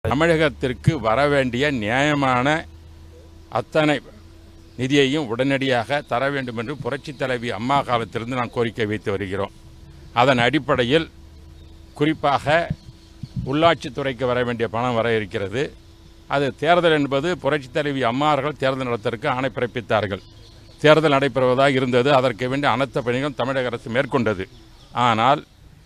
தமிழகத்திற்கு வர வேண்டிய நியாயமான அத்தனை நிதியையும் உடனடியாக தர வேண்டும் என்று புரட்சித் தலைவி அம்மா காலத்திலிருந்து நான் கோரிக்கை வைத்து வருகிறோம் அதன் அடிப்படையில் குறிப்பாக உள்ளாட்சித்துறைக்கு வர வேண்டிய பணம் வர இருக்கிறது அது தேர்தல் என்பது புரட்சித் தலைவி அம்மார்கள் தேர்தல் நடத்துவதற்கு ஆணை பிறப்பித்தார்கள் தேர்தல் நடைபெறுவதாக இருந்தது அதற்கு வேண்டிய அனைத்து பணிகளும் தமிழக அரசு மேற்கொண்டது ஆனால்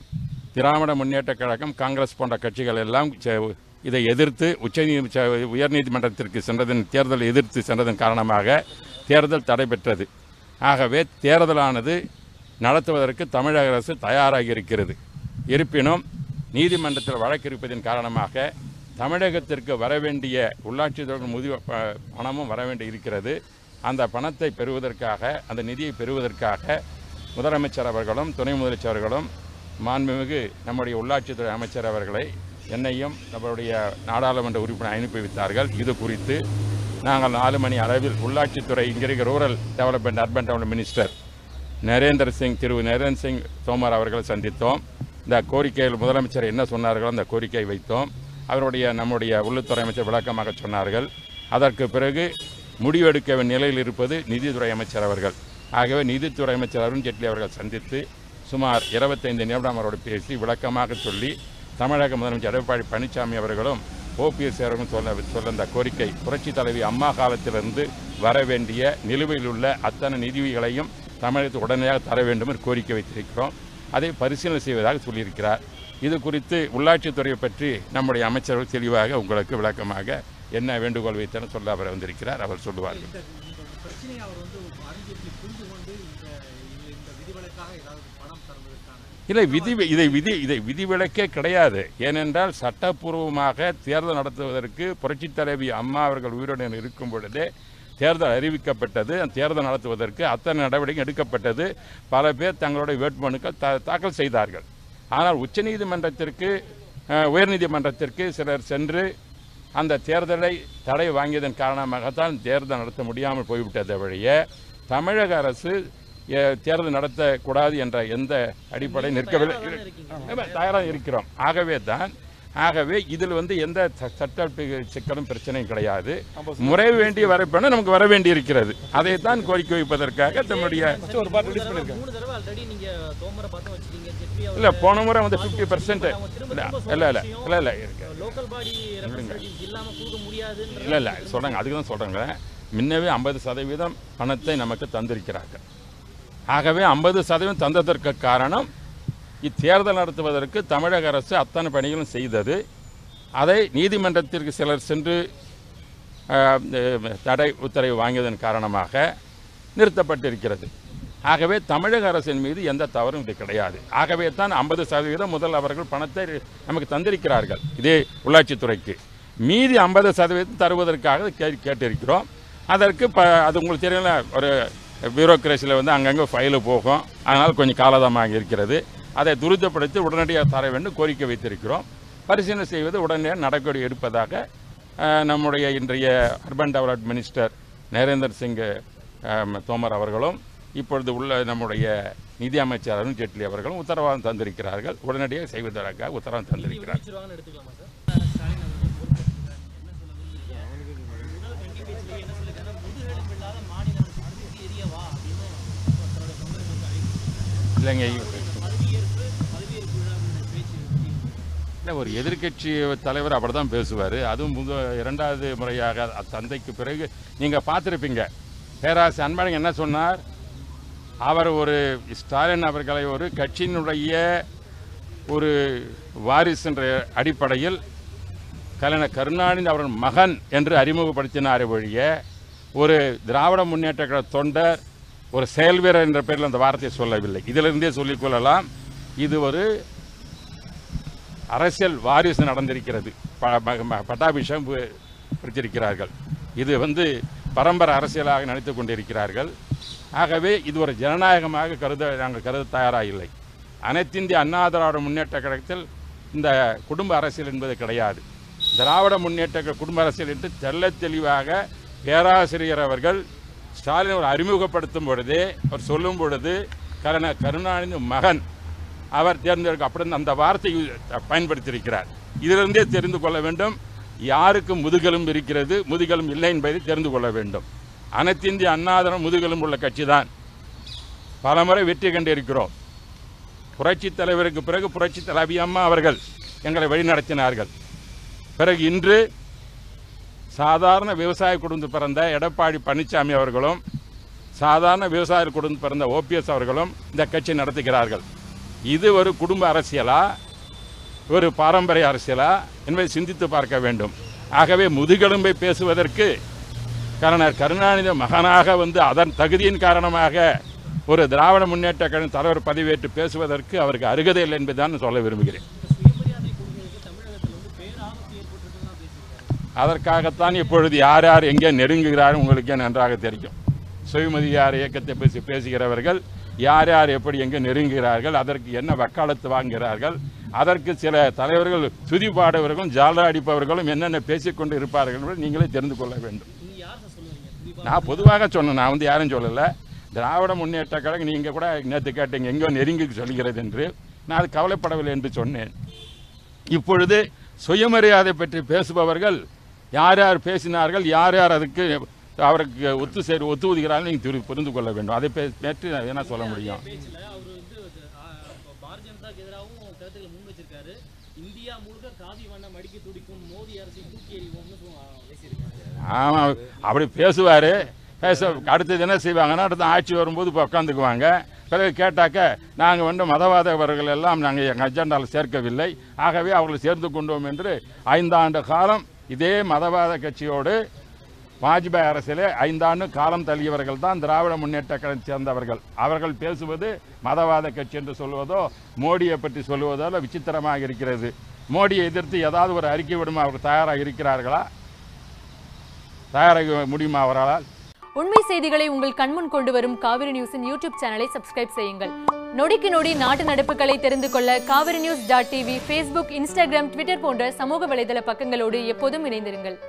திராவிட முன்னேற்றக் கழகம் காங்கிரஸ் போன்ற கட்சிகள் எல்லாம் செ- இதை எதிர்த்து உச்சநீதி செ- உயர்நீதிமன்றத்திற்கு சென்றதன் தேர்தலை எதிர்த்து சென்றதன் காரணமாக தேர்தல் தடைபெற்றது ஆகவே தேர்தலானது நடத்துவதற்கு தமிழக அரசு தயாராகி இருக்கிறது இருப்பினும் நீதிமன்றத்தில் வழக்கு இருப்பதன் காரணமாக தமிழகத்திற்கு வர வேண்டிய உள்ளாட்சித்துறை முதிய ப- பணமும் வர வேண்டி இருக்கிறது அந்த பணத்தை பெறுவதற்காக அந்த நிதியை பெறுவதற்காக முதலமைச்சர் அவர்களும் துணை முதலமைச்சர் அவர்களும் மாண்புமிகு நம்முடைய உள்ளாட்சித்துறை அமைச்சர் அவர்களை என்னையும் நம்மளுடைய நாடாளுமன்ற உறுப்பினர் அனுப்பி வைத்தார்கள் இது குறித்து நாங்கள் நாலு மணி அளவில் உள்ளாட்சித்துறை இங்கே இருக்க rural development urban development minister Narendra Singh திரு நரேந்திர சிங் தோமர் அவர்களை சந்தித்தோம் இந்த கோரிக்கையில் முதலமைச்சர் என்ன சொன்னார்களோ அந்த கோரிக்கை வைத்தோம் அவருடைய நம்முடைய உள்ளுத்துறை அமைச்சர் விளக்கமாக சொன்னார்கள் அதற்கு பிறகு முடிவெடுக்க வேண்டிய நிலையில் இருப்பது நிதித்துறை அமைச்சர் அவர்கள் ஆகவே நிதித்துறை அமைச்சர் அருண்ஜேட்லி அவர்கள் சந்தித்து சுமார் இருபத்தைந்து நிமிடம் அவரோடு பேசி விளக்கமாக சொல்லி தமிழக முதலமைச்சர் எடப்பாடி பழனிசாமி அவர்களும் ஓபிஎஸ் அவர்களும் சொல்ல சொல்ல அந்த கோரிக்கை புரட்சி தலைவி அம்மா காலத்திலிருந்து வர வேண்டிய நிலுவையில் உள்ள அத்தனை நிதிகளையும் தமிழகத்துக்கு உடனடியாக தர வேண்டும் என்று கோரிக்கை வைத்திருக்கிறோம் அதை பரிசீலனை செய்வதாக சொல்லியிருக்கிறார் இது குறித்து உள்ளாட்சித்துறையை பற்றி நம்முடைய அமைச்சர்கள் தெளிவாக உங்களுக்கு விளக்கமாக என்ன வேண்டுகோள் வைத்தன சொல்ல அவர் வந்திருக்கிறார் அவர் சொல்லுவார்கள் இந்த இந்த பிரச்சனையை அவர் வந்து அருண்ஜேட்லி புரிந்து கொண்டு இந்த இந்த- இந்த விதிவிலக்காக ஏதாவது பணம் தருவதற்கான இல்லை விதி இதை விதி இதை விதிவிலக்கே கிடையாது ஏனென்றால் சட்டப்பூர்வமாக தேர்தல் நடத்துவதற்கு புரட்சித் தலைவி அம்மா அவர்கள் உயிருடன் இருக்கும் பொழுதே தேர்தல் அறிவிக்கப்பட்டது அந்த தேர்தல் நடத்துவதற்கு அத்தனை நடவடிக்கை எடுக்கப்பட்டது பல பேர் தங்களுடைய வேட்புமனுக்கள் தா தாக்கல் செய்தார்கள் ஆனால் உச்சநீதிமன்றத்திற்கு அஹ், உயர்நீதிமன்றத்திற்கு சிலர் சென்று அந்த தேர்தலை தடை வாங்கியதன் காரணமாகத்தான் தேர்தல் நடத்த முடியாமல் போய்விட்டதை வழிய தமிழக அரசு எ, தேர்தல் நடத்தக்கூடாது என்ற எந்த அடிப்படை நிற்கவில்லை தயாராக இருக்கிறோம் ஆகவே தான் ஆகவே இதில் வந்து எந்த ச- சட்ட பி- சிக்கலும் பிரச்சனையும் கிடையாது முறை வேண்டிய வரைப்பணம் நமக்கு வர வேண்டி இருக்கிறது அதைத்தான் கோரிக்கை வைப்பதற்காக தம்முடைய ஒரு பாட்டு ரிலீஸ் பண்ணிருக்கேன் மூணு தடவை ஆல்ரெடி நீங்க தோமரை பார்த்து வச்சிட்டீங்க ஜெட்லி அவர் இல்லை போன முறை வந்து ஃபிஃப்டி பர்சன்ட் அவங்க திரும்ப இல்லை திரும்ப இல்லை சொல்ற இல்லை விஷயம், இல்லை இல்லை இருக்கு லோக்கல் பாடி ரெப்ரசன்டேட்டிவ்ஸ் இல்லாம கொடுக்க முடியாதுன்ற இல்லை இல்லை சொல்கிறாங்க அதுக்கு தான் சொல்கிறாங்க முன்னவே ஐம்பது சதவீதம் பணத்தை நமக்கு தந்திருக்கிறார்கள் ஆகவே ஐம்பது சதவீதம் தந்ததற்கு காரணம் இத்தேர்தல் நடத்துவதற்கு தமிழக அரசு அத்தனை பணிகளும் செய்தது அதை நீதிமன்றத்திற்கு சிலர் சென்று ஆஹ், அஹ், தடை உத்தரவு வாங்கியதன் காரணமாக நிறுத்தப்பட்டிருக்கிறது ஆகவே தமிழக அரசின் மீது எந்த தவறும் இது கிடையாது ஆகவே தான் ஐம்பது சதவீதம் முதல் அவர்கள் பணத்தை நமக்கு தந்திருக்கிறார்கள் இதே உள்ளாட்சித்துறைக்கு மீதி ஐம்பது சதவீதம் தருவதற்காக கே கேட்டிருக்கிறோம் அதற்கு ப அது உங்களுக்கு தெரியல ஒரு பியூரோக்ரஸியில் வந்து அங்கங்கே ஃபைலு போகும் அதனால் கொஞ்சம் காலதாமமாக இருக்கிறது அதை துரிதப்படுத்தி உடனடியாக தர வேண்டும் கோரிக்கை வைத்திருக்கிறோம் பரிசீலனை செய்வது உடனடியாக நடவடிக்கை எடுப்பதாக அஹ், நம்முடைய இன்றைய urban development minister Narender Singh அஹ், தோமர் அவர்களும் இப்பொழுது உள்ள நம்முடைய நிதி அமைச்சர் அருண் ஜேட்லி அவர்களும் உத்தரவாதம் தந்திருக்கிறார்கள் உடனடியாக செய்வதற்காக உத்தரவாதம் தந்திருக்கிறார் வச்சிருவாங்கன்னு எடுத்துக்கலாமா சார் ஸ்டாலின் அவர்கள் பொறுப்பேற்றுக்கிறார். என்ன சொல்ல விரும்புறீங்க? முதல் கண்டி பேச்சிலேயே என்ன சொல்லிருக்காருன்னா, முதுகெலும்பு இல்லாத மாநில அரசு அடுத்து எரியவா அப்படின்னு தன்னோட தொண்டர்களுக்கு அழைப்பு இல்லைங்க பதவியேற்பு பதவியேற்பு விழாவினுடைய பேச்சு எப்படி இருக்கு? இல்லை ஒரு எதிர்க்கட்சி தலைவர் அப்படி தான் பேசுவார் அதுவும் முத இரண்டாவது முறையாக அ- தந்தைக்கு பிறகு நீங்கள் பார்த்துருப்பீங்க பேராசை அன்பழகன் என்ன சொன்னார் அவர் ஒரு ஸ்டாலின் அவர்களை ஒரு கட்சியினுடைய ஒரு வாரிசுன்ற அடிப்படையில் கலைஞர் கருணாநிதி அவர்கள் மகன் என்று அறிமுகப்படுத்தினார் ஒழிய ஒரு திராவிட முன்னேற்ற கழக தொண்டர் ஒரு செயல் வீரர் என்ற பெயரில் அந்த வார்த்தையை சொல்லவில்லை இதிலிருந்தே சொல்லிக்கொள்ளலாம் இது ஒரு அரசியல் வாரிசு நடந்திருக்கிறது ப- ம- ம- பட்டாபிஷேகம் பு- பிடித்திருக்கிறார்கள் இது வந்து பரம்பரை அரசியலாக நினைத்து கொண்டிருக்கிறார்கள் ஆகவே இது ஒரு ஜனநாயகமாக கருத நாங்கள் கருத தயாராக இல்லை அனைத்திந்திய அண்ணா திராவிட முன்னேற்ற கழகத்தில் இந்த குடும்ப அரசியல் என்பது கிடையாது திராவிட முன்னேற்ற கழக குடும்ப அரசியல் என்று தெள்ளத் தெளிவாக பேராசிரியர் அவர்கள் ஸ்டாலின் அவர் அறிமுகப்படுத்தும் பொழுதே அவர் சொல்லும் பொழுது கருணா கருணாநிதி மகன் அவர் தேர்ந்தெடுக்க அப்படி அந்த வார்த்தை பயன்படுத்தியிருக்கிறார் இதிலிருந்தே தெரிந்து கொள்ள வேண்டும் யாருக்கு முதுகெலும்பு இருக்கிறது முதுகெலும்பு இல்லை என்பதை தெரிந்து கொள்ள வேண்டும் அனைத்திந்திய அண்ணாதரம் முதுகெலும்பு உள்ள கட்சி தான் பலமுறை வெற்றி கண்டிருக்கிறோம் புரட்சித் தலைவருக்கு பிறகு புரட்சித் தலைவி அம்மா அவர்கள் எங்களை வழிநடத்தினார்கள் பிறகு இன்று சாதாரண விவசாய குடும்பத்தில் பிறந்த எடப்பாடி பழனிசாமி அவர்களும் சாதாரண விவசாய குடும்பத்தில் பிறந்த ஓபிஎஸ் அவர்களும் இந்த கட்சி நடத்துகிறார்கள் இது ஒரு குடும்ப அரசியலா ஒரு பாரம்பரிய அரசியலா என்பதை சிந்தித்து பார்க்க வேண்டும் ஆகவே முதுகெலும்பை பேசுவதற்கு கருணர் கருணாநிதி மகனாக வந்து அதன் தகுதியின் காரணமாக ஒரு திராவிட முன்னேற்ற கழக தலைவர் பதவியேற்று பேசுவதற்கு அவருக்கு அருகதை இல்லை என்பதுதான் சொல்ல விரும்புகிறேன் இந்த சுயமரியாதை கொள்கைக்கு தமிழகத்தில் வந்து பேராபத்து ஏற்பட்டிருக்குன்னு தான் பேசியிருக்காரு அதற்காகத்தான் இப்பொழுது யார் யார் எங்கே நெருங்குகிறார் உங்களுக்கே நன்றாக தெரியும் சுயமதியார் இயக்கத்தை பேசி பேசுகிறவர்கள் யார் யார் எப்படி எங்கே நெருங்குகிறார்கள் அதற்கு என்ன வக்காலத்து வாங்குகிறார்கள் அதற்கு சில தலைவர்கள் துதி பாடுபவர்களும் ஜாலரா அடிப்பவர்களும் என்னென்ன பேசிக்கொண்டு இருப்பார்கள் என்பதை நீங்களே தெரிந்து கொள்ள வேண்டும் நீங்க யார் சார் சொல்லுவீங்க குறிப்பா நான் பொதுவாக சொன்னேன் நான் வந்து யாரும் சொல்லலை திராவிட முன்னேற்ற கழகம் நீங்கள் கூட நேற்று கேட்டீங்க எங்கோ நெருங்கி சொல்கிறது என்று நான் அது கவலைப்படவில்லை என்று சொன்னேன் இப்பொழுது சுயமரியாதை பற்றி பேசுபவர்கள் யார் யார் பேசினார்கள் யார் யார் அதுக்கு அவருக்கு ஒத்து சேர் ஒத்து ஊதுகிறார்கள் நீங்கள் புரிந்து கொள்ள வேண்டும் அதை பே- பற்றி நான் என்ன சொல்ல முடியும் பேச்சுல அவர் வந்து அது, ஆ, இப்ப பாரதிய ஜனதாக்கு எதிராகவும் கருத்துக்களை முன் வச்சிருக்காரு இந்தியா முழுக்க காவி வண்ணம் அடிக்க துடிக்கும் மோடி அரசை தூக்கி எறிவோம்னு சொ- பேசியிருக்காரு ஆமாம் அப்படி பேசுவார் பேச அடுத்தது என்ன செய்வாங்கன்னா அடுத்த ஆட்சி வரும்போது இப்போ உட்காந்துக்குவாங்க பிறகு கேட்டாக்க நாங்கள் வந்து மதவாதவர்கள் எல்லாம் நாங்கள் எங்கள் அஜெண்டாவில் சேர்க்கவில்லை ஆகவே அவர்களை சேர்த்து கொண்டோம் என்று ஐந்தாண்டு காலம் இதே மதவாத கட்சியோடு வாஜ்பாய் அரசிலே ஐந்தாண்டு காலம் தள்ளியவர்கள் தான் திராவிட முன்னேற்ற கழகம் சேர்ந்தவர்கள் அவர்கள் பேசுவது மதவாத கட்சி என்று சொல்வதோ மோடியை பற்றி சொல்வதோ விசித்திரமாக இருக்கிறது மோடியை எதிர்த்து ஏதாவது ஒரு அறிக்கை விடுமா அவர்கள் தயாராக இருக்கிறார்களா தயாராக முடியுமா அவரால் உண்மை செய்திகளை உங்கள் கண்முன் கொண்டு வரும் காவிரி நியூஸின் யூடியூப் சேனலை சப்ஸ்கிரைப் செய்யுங்கள் நொடிக்கு நொடி நாட்டு நடப்புகளை தெரிந்து கொள்ள Kaveri news dot TV Facebook Instagram Twitter போன்ற சமூக வலைதள பக்கங்களோடு எப்போதும் இணைந்திருங்கள்